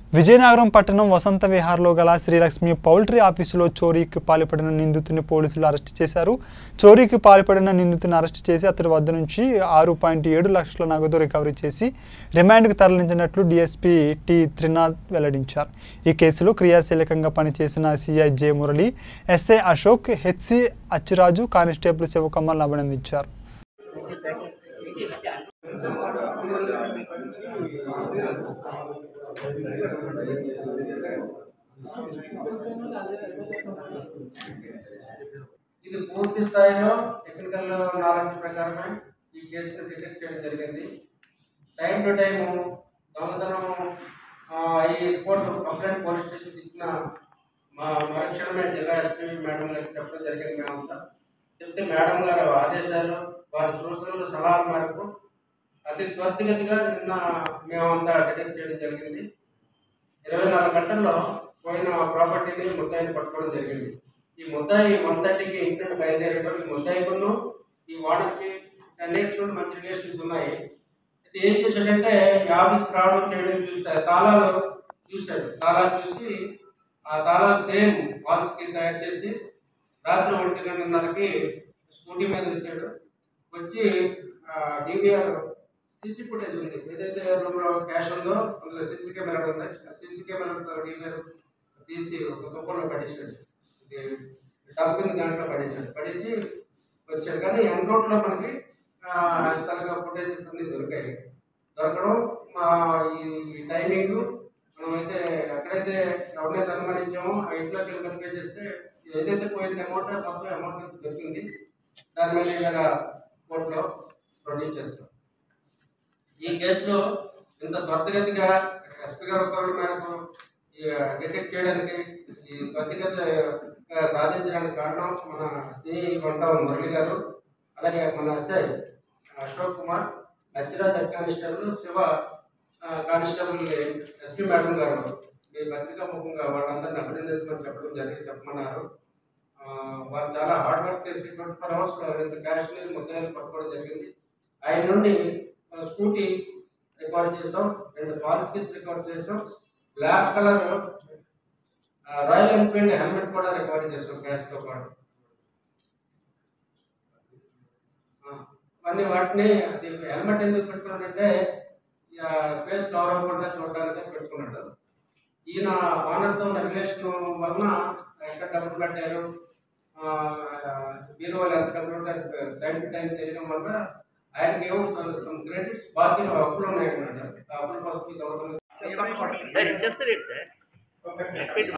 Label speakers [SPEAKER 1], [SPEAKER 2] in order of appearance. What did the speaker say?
[SPEAKER 1] విజయనగరం పట్టణం వసంత విహార్లో గల శ్రీలక్ష్మి పౌల్ట్రీ ఆఫీసులో చోరీకి పాల్పడిన నిందితుని పోలీసులు అరెస్ట్ చేశారు చోరీకి పాల్పడిన నిందితుని అరెస్ట్ చేసి అతడి వద్ద నుంచి ఆరు పాయింట్ ఏడు లక్షల నగదు రికవరీ చేసి రిమాండ్కు తరలించినట్లు డీఎస్పీ టి త్రినాథ్ వెల్లడించారు ఈ కేసులో క్రియాశీలకంగా పనిచేసిన CI J Murali SI Ashok HC Achiraju constable శివకమల్ని అభినందించారు
[SPEAKER 2] ఇది పూర్తి స్థాయిలో టెక్నికల్ నాలెడ్జ్ ప్రకారమే ఈ కేసును డిటెక్ట్ చేయడం జరిగింది టైం టు టైము దొంగతనం ఆ, ఈ రిపోర్ట్ కంప్లైంట్ పోలీస్ స్టేషన్కి ఇచ్చిన మా మరక్షణమే జిల్లా ఎస్పీ మేడం గారికి చెప్పడం జరిగింది మేమంతా చెప్తే మేడం గారు ఆదేశాలు వారి సూచనలు సలహాల మేరకు అతి త్వరితగతిగా నిన్న మేమంతా డిటెక్ట్ చేయడం జరిగింది ఇరవై నాలుగు గంటల్లో పోయిన ప్రాపర్టీని ముద్దాయిని పట్టుకోవడం జరిగింది ఈ ముద్దాయి వన్ థర్టీకి ఇంటి నుండి బయలుదేరడం ఈ ముద్దాయికును ఈ వాడకి టెన్ ఇయర్స్ నుండి మంచి రిలేషన్స్ ఉన్నాయి అయితే ఏం చేశాడంటే ఈ ఆఫీస్కి రావడం చేయడం చూస్తే తాళాలు చూశాడు తాళాలు చూసి ఆ తాళాలు సేమ్ వాల్స్కి తయారు చేసి రాత్రి ఒంటి గంటన్నరకి స్కూటీ మీద వచ్చాడు వచ్చి డివిఆర్ సీసీ ఫుటేజ్ ఉంది ఏదైతే రూమ్లో క్యాష్ ఉందో అందులో సీసీ కెమెరా ఉంది ఆ సీసీ కెమెరా డివిఆర్ తీసి ఒక తుప్పలో పడేసాడు డబ్బింగ్ దాంట్లో పడేసాడు పడేసి వచ్చాడు కానీ ఎన్రోడ్లో మనకి తనగా ఫుటేజెస్ అన్ని దొరికాయి దొరకడం మా ఈ ఈ టైమింగ్ మనమైతే ఎక్కడైతే ఎవరినైతే అనుమానించామో ఆ ఇంట్లోకి వెళ్ళి కనుక చేస్తే ఏదైతే పోయింది అమౌంట్ మొత్తం అమౌంట్ దొరికింది దాని మీద ఇలాగా కోర్టులో ప్రొడ్యూస్ చేస్తాం ఈ కేసులో ఇంత త్వరితగతిగా ఎస్పీ గారి ఉత్తర్వుల మేరకు డిటెక్ట్ చేయడానికి ఈ త్వరితగత ఆ, సాధించడానికి కారణం మన సిఐ వంట మురళి గారు అలాగే మన SI Ashok Kumar Achiraj head constable Shiva ఆ, కానిస్టేబుల్ ఎస్పీ మేడం గారు మీ పత్రికా ముఖంగా వాళ్ళందరినీ అభినందించమని చెప్పడం జరిగి చెప్పమన్నారు ఆ, వారు చాలా హార్డ్ వర్క్ చేసి ట్వంటీ ఫోర్ అవర్స్ ఇంత క్యాష్ ని మొత్తం పట్టుకోవడం జరిగింది ఆయన నుండి మన స్కూటీ రికార్డ్ చేసాం రెండు పాలసీస్ రికార్డ్ చేసాం black colour Royal Enfield helmet కూడా రికవరీ చేసాం క్యాష్ తో పాటు ఆ, మళ్ళీ వాటిని అది హెల్మెట్ ఎందుకు పెట్టుకున్నాడంటే ఫేస్ కవర్ అవ్వకుండా చూడడానికి పెట్టుకున్నాడు ఈయన వానర్తో ఉన్న రిలేషన్ వలన ఎక్కడ డబ్బులు కట్టారు మీరు వాళ్ళు ఎంత డబ్బులు ఉంటారు టైం టు టైం తెలియడం వల్ల ఆయనకి ఏమో సమ్ క్రెడిట్స్ బాకీ అప్పులు ఉన్నాయి అన్నమాట ఆ అప్పుల కోసం ఈ government
[SPEAKER 3] Sir, just a minute, sir.